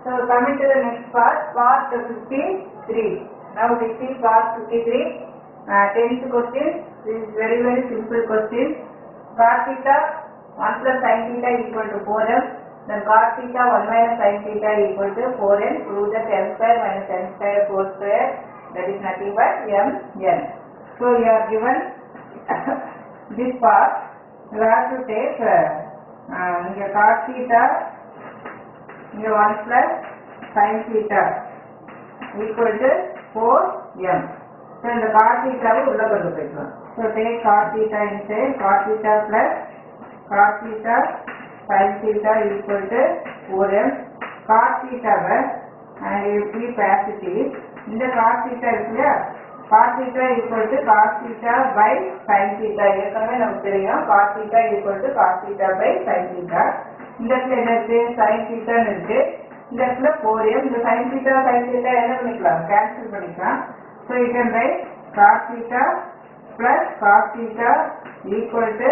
So coming to the next part, part 53. Now this is part 53. Uh, tenth question. This is very very simple question. Cos theta 1 plus sin theta equal to 4m. Then cos theta 1 minus sin theta equal to 4n. Prove that m square minus n square whole square that is nothing but m n. So you are given this part. You have to take uh, uh, இங்க cos theta இங்க 1 plus sin theta equal to 4m. So இந்த cos theta வை உள்ள கொண்டு போய்க்கலாம். So take cos theta inside cos theta plus cos theta sin theta equal to 4m. cos theta why and you keep as it is. இந்த cos theta இருக்கு இல்லையா cos theta equal to cos theta by sin theta ஏற்கனவே நமக்கு தெரியும் cos theta equal to cos theta by sin theta இந்த இடத்துல என்ன இருக்கு sin theta ன்னு இருக்கு இந்த இடத்துல 4m இந்த sin theta sin theta என்ன பண்ணிக்கலாம் கேன்சல் பண்ணிக்கலாம் so you can write cos theta plus cos theta equal to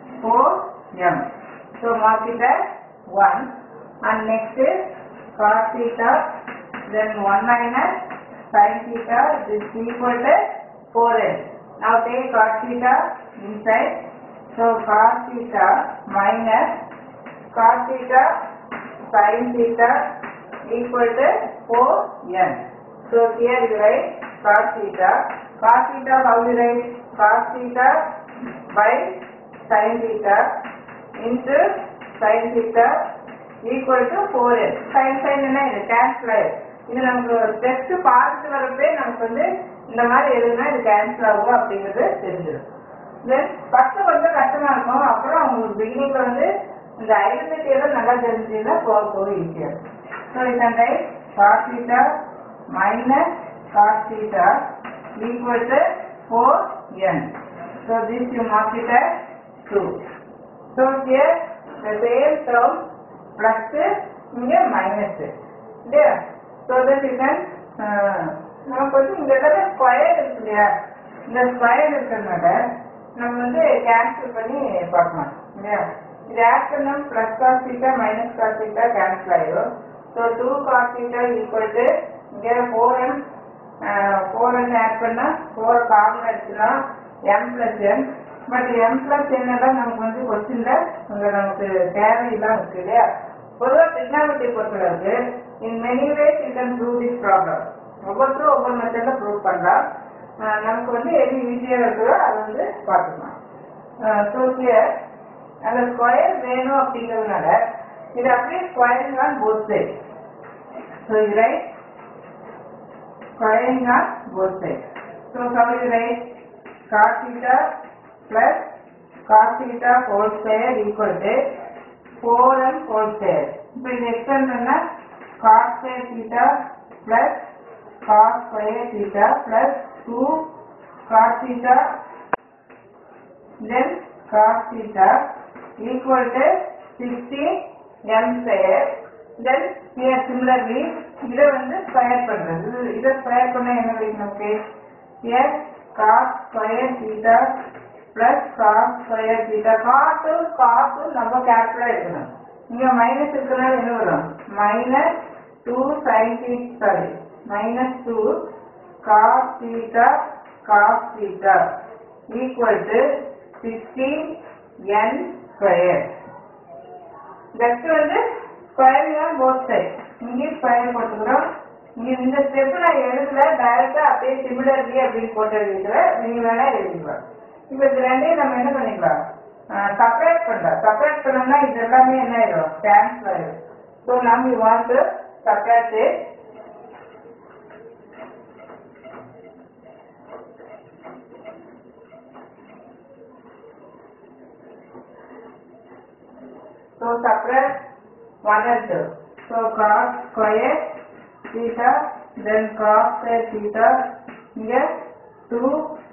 4m so mark it as 1 and next is cos theta then 1 minus sin theta is equal to 4n now take cos theta inside so cos theta minus cos theta sin theta equal to 4n. So here you write cos theta. Cos theta how you write? Cos theta by sin theta into sin theta equal to 4n. Sin sin என்ன இது cancel ஆயிடும். இது நமக்கு test பார்த்துட்டு வரப்பே நமக்கு வந்து இந்த மாதிரி எழுதுனா இது கேன்சல் ஆகும் அப்படிங்கிறது தெரிஞ்சிடும் தென் ஃபர்ஸ்ட் கொஞ்சம் கஷ்டமா இருக்கும் அப்புறம் உங்களுக்கு பிகினிங்ல வந்து இந்த ஐடென்டிட்டி எல்லாம் நல்லா தெரிஞ்சீங்கன்னா போக போக ஈஸியா ஸோ இது அந்த cos theta minus cos theta equal to four n so this you mark it at two so here the same term plus இங்கே மைனஸ் இல்லையா ஸோ தட் யூ கேன் நமக்கு வந்து இந்த இடத்துல ஸ்கொயர் இருக்கு இல்லையா இந்த ஸ்கொயர் இருக்கிறதுனால நம்ம வந்து கேன்சல் பண்ணி பார்க்கலாம் இல்லையா இது ஆட் பண்ணோம் plus cos theta minus cos theta cancel ஆயிடும் so two cos theta equal to இங்கே four m four n add பண்ணால் ஃபோர் காமன் எடுத்துக்கலாம் m plus m but m plus என்னதான் நமக்கு வந்து கொஸ்டினில் அங்கே நமக்கு தேவையில்லாம இருக்கு இல்லையா பொதுவாக trigonometry பொறுத்தளவுக்கு in many ways you can prove this problem ஒவ்வொருத்தரும் ஒவ்வொரு மெத்தடில் ப்ரூவ் பண்ணலாம் அஹ் நமக்கு வந்து எது ஈஸியாக இருக்குதோ அதை வந்து பார்த்துக்கலாம் ஸோ ஹியர் அந்த ஸ்கொயர் வேணும் அப்படிங்கிறதுனால இது அப்படியே squaring on both side so இது right squaring on both side so how you write cos theta plus cos theta whole square equal to 4m whole square இப்போ இது எக்ஸ்டெண்ட் பண்ணா cos square theta plus cos square theta plus 2 cos theta then cos theta equal to 60 m square then here similarly இதை வந்து square பண்றது இது- இதை square பண்ண என்ன கிடைக்கும் நமக்கு here cos square theta plus cos square theta cos cos நம்ம கேபிட்டலா இருக்கணும் இங்க மைனஸ் இருக்கிறனால என்ன வரும் minus two sine theta sorry minus two cos theta cos theta equal to sixteen n square just வந்து ஸ்கொயர் தான் போத் சைட் இங்கேயும் square போட்டுக்கிறோம் இங்க இந்த ஸ்டெப் நான் எழுதல டைரக்டா அப்படியே சிமிலர்லி அப்படின்னு போட்டு எழுதிக்கிறேன் நீங்க வேணா எழுதிக்கலாம் இப்போ இது ரெண்டையும் நம்ம என்ன பண்ணிக்கலாம் செப்பரேட் பண்றோம் செப்பரேட் பண்ணோம்னா இது எல்லாமே என்ன ஆயிடும் கேன்சல் ஆயிடும் ஸோ நம்ம you want to separate it So separate one and two. So cos square theta, then cos square theta, here two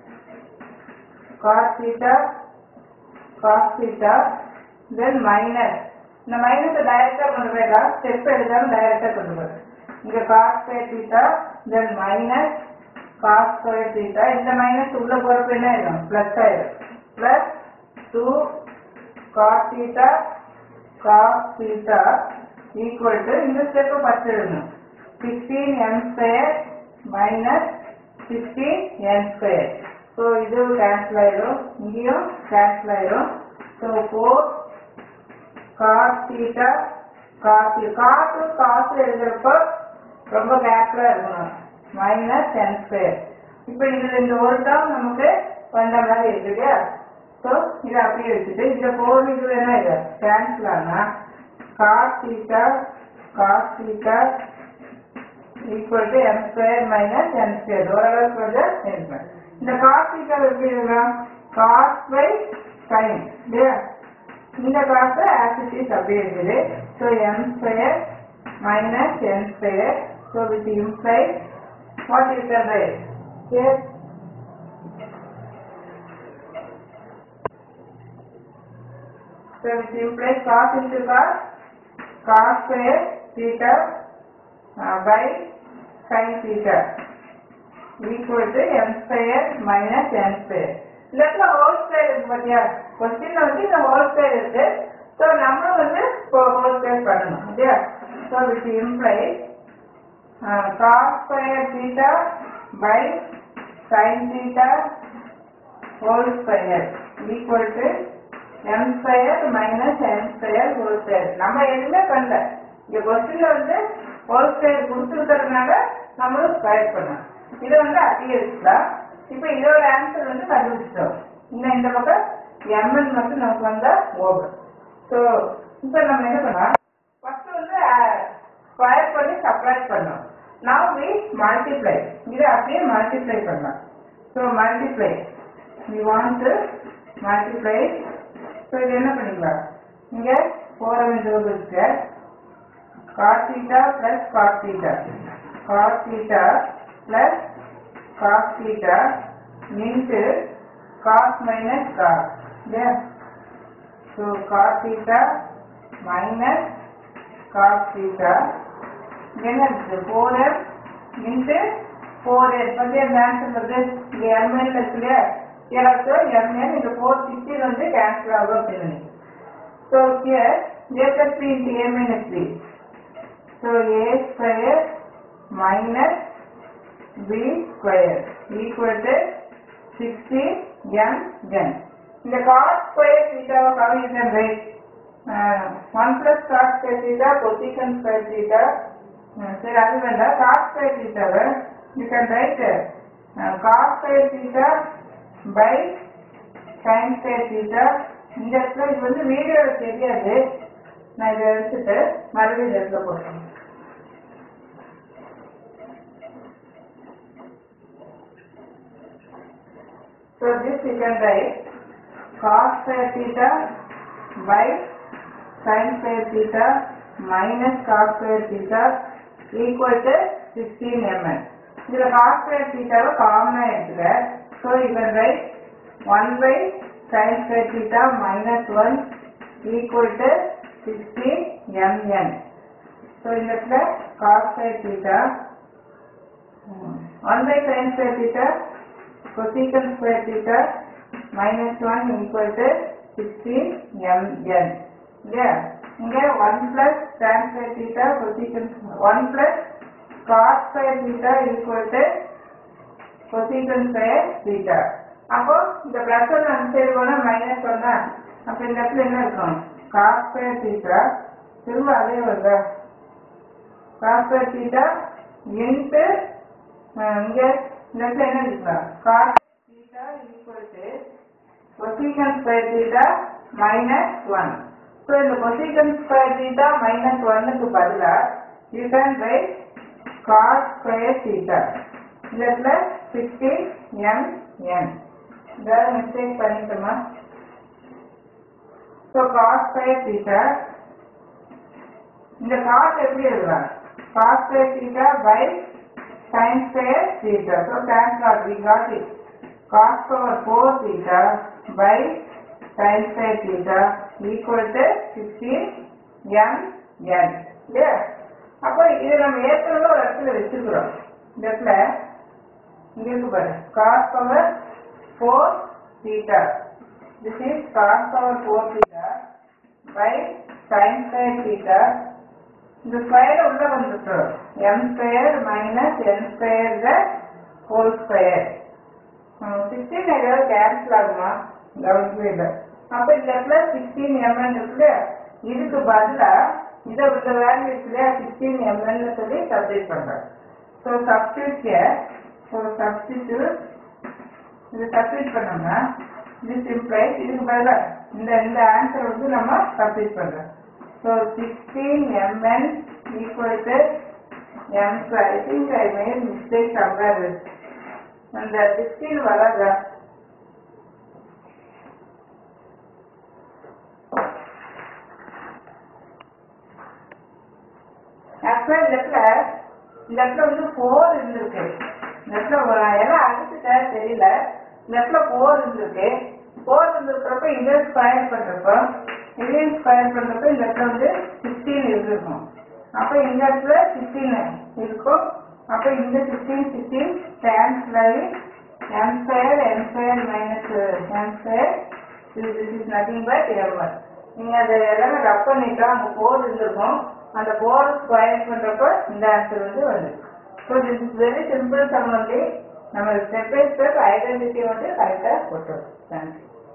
cos theta, cos theta, then minus. இந்த மைனஸ் டைரக்டா கொண்டு போயிடலாம் ஸ்டெப் எழுதாம டைரக்டா கொண்டு போயிடலாம் இங்க cos square theta, then minus cos square theta. இந்த மைனஸ் உள்ள போறப்ப என்ன ஆயிடும் பிளஸ் ஆயிடும் plus two cos theta cos theta equal to இந்த ஸ்டெப்பை ஃபர்ஸ்ட் எழுதணும் sixteen m square minus sixteen n square so இது கேன்சல் ஆயிடும் இங்கேயும் கேன்சல் ஆயிடும் ஸோ ஃபோர் காஸ் தீட்டா காசு காசு காசு எழுதுறப்போ ரொம்ப கேர்ஃபுல்லாக இருக்கணும் மைனஸ் டென் ஸ்கொயர் இப்போ இதில் இந்த ஒரு டேர்ம் நமக்கு வந்த மாதிரி இருக்குது ஸோ இதை அப்படியே வச்சுட்டு இந்த ஃபோர் இது என்ன இது கேன்சல் ஆனால் cos theta cos theta equal to m square minus N square ஓரளவுக்கு வந்து இருக்கும் இந்த காஸ் தீட்டா எப்படி எழுதலாம் காஸ் பை சைன் இல்லையா இந்த காசு ஆக்சிட்டிஸ் அப்படியே இருக்குது so m square minus N square so with imply what is the right here So which implies cos into cos, cos square theta uh, by sin theta equal to m square minus n square. இந்த இடத்துல whole square இருக்கு பாத்தியா கொஸ்டின்ல வந்து இந்த whole square இருக்கு so நம்மளும் வந்து ஹோல் ஸ்கொயர் பண்ணணும் இல்லையா so which imply cos square theta by sine theta whole square equal to m square minus M square whole square நம்ம எதுவுமே பண்ணல இங்க கொஸ்டின்ல வந்து ஹோல் ஸ்கொயர் கொடுத்துருக்கறதுனால நம்மளும் ஸ்கொயர் பண்ணோம் இது வந்து அப்படியே வச்சுக்கலாம் இப்போ இதோட ஆன்சர் வந்து கண்டுபிடிச்சிட்டோம் இன்னும் இந்த பக்கம் எம்என் மட்டும் நமக்கு வந்தா ஓவர் ஸோ இப்போ நம்ம என்ன பண்ணலாம் ஃபர்ஸ்ட் வந்து ஸ்கொயர் பண்ணி சப்ராக்ட் பண்ணோம் நவ் வி மல்டிப்ளை இதை அப்படியே மல்டிப்ளை பண்ணலாம் so multiply we want to multiply so இது என்ன பண்ணிக்கலாம் இங்கே ஃபோர் விண்டோஸ் இருக்கு cos theta plus cos theta cos theta plus cos theta into cos minus cos yeah so cos theta minus cos theta என்ன இருக்கு four m into four m வந்து n answer வந்து இங்கே எம்என் இருக்கு இல்லையா எனக்கு MN இந்த ஃபோர் சிக்ஸ்டீன் வந்து கேன்சல் ஆகும் அப்படின்னு so here latest into a minus b so a square minus b square equal to sixty m n இந்த காஸ் ஸ்கொயர் தீட்டாவை கவி you can write one plus cos square theta position square theta சரி அது வேண்டாம் cos square தீட்டாவை you can write cos square theta by sine square theta இந்த இடத்துல இது வந்து வீடியோவில் தெரியாது நான் இதை எடுத்துட்டு மறுபடியும் இந்த இடத்துல போடுறேன் So this you can write cos square theta by sin square theta minus cos square theta equal to 16 mm. இதுல cos square theta வை காமனா எடுத்துக்க so you can write 1 by sin square theta minus 1 equal to 16 mn. So இந்த இடத்துல cos square theta 1 by sin square theta cosecant square theta minus 1 equal to 16 mn. இல்லையா இங்க 1 plus tan square theta cosecant 1 plus cos square theta equal to cosecant square theta. அப்போ இந்த plus one அந்த side போனா minus ஒன்னா அப்ப இந்த இடத்துல என்ன இருக்கும் cos square theta திரும்ப அதே வருதா cos square theta into அஹ், இங்க இந்த இடத்துல என்ன இருக்கலாம் cos theta equal to cosecant square theta minus 1 so இந்த cosecant square theta minus 1 க்கு பதிலா you can write cos square theta இந்த இடத்துல 16 m n ஏதாவது மிஸ்டேக் பண்ணிட்டோமா ஸோ cos square theta இந்த cos எப்படி எழுதலாம் cos square theta by sin square theta so tan plot we got it cos power 4 theta by sin square theta equal to 16 m n இல்லையா அப்போ இது நம்ம ஏற்கனவே ஒரு இடத்துல வச்சிருக்கிறோம் இந்த இடத்துல இங்க இருக்கு பாரு cos power 4 theta this is cos power 4 theta by sin square theta இந்த ஸ்கொயர் உள்ள வந்துட்டு M square minus N square the whole square sixteen ஏதாவது கேன்சல் ஆகுமா கவனிக்கவே இல்லை அப்போ இந்த இடத்துல சிக்ஸ்டீன் எம்என் இருக்குல்ல இதுக்கு பதிலா இதை உள்ள வேல்யூ இருக்குல்லையா சிக்ஸ்டீன் எம்என்னு சொல்லி சப்ஸ்டிட் பண்றேன் so substitute here so substitute இது சப்ஸ்டிட் பண்ணோம்னா இது சிம்பிளைஸ் இதுக்கு பதிலாக இந்த இந்த ஆன்சர் வந்து நம்ம சப்ஸ்டிட் பண்றோம் so sixteen MN equal to M I think I made mistake somewhere அந்த சிக்ஸ்டீன் வராதா ஆக்சுவலா இந்த இடத்துல இந்த இடத்துல வந்து ஃபோர் இருந்திருக்கு இந்த இடத்துல வ- எல்லாம் அடிச்சுட்டா தெரியல இந்த இடத்துல ஃபோர் இருந்திருக்கு ஃபோர் இருந்திருக்கிறப்ப இங்கே ஸ்கொயர் பண்றப்போ இதையும் ஸ்கொயர் பண்றப்ப இந்த இடத்துல வந்து சிக்ஸ்டீன் இருந்திருக்கும் அப்போ இந்த இடத்துல சிக்ஸ்டீன் இருக்கும் அப்போ இந்த சிக்ஸ்டீன் சிக்ஸ்டீன் கேன்சல் ஆகி M square M square minus M square this is nothing but m1 நீங்க அதை எல்லாமே ரப் பண்ணிட்டா அங்க போர் இருந்திருக்கும் அந்த போர் ஸ்கொயர் பண்றப்ப இந்த ஆன்சர் வந்து வருது so this is very simple sum வந்து நம்ம ஸ்டெப் பை ஸ்டெப் ஐடென்டிட்டி வந்து கரெக்டாக போட்டுருவோம் தேங்க்யூ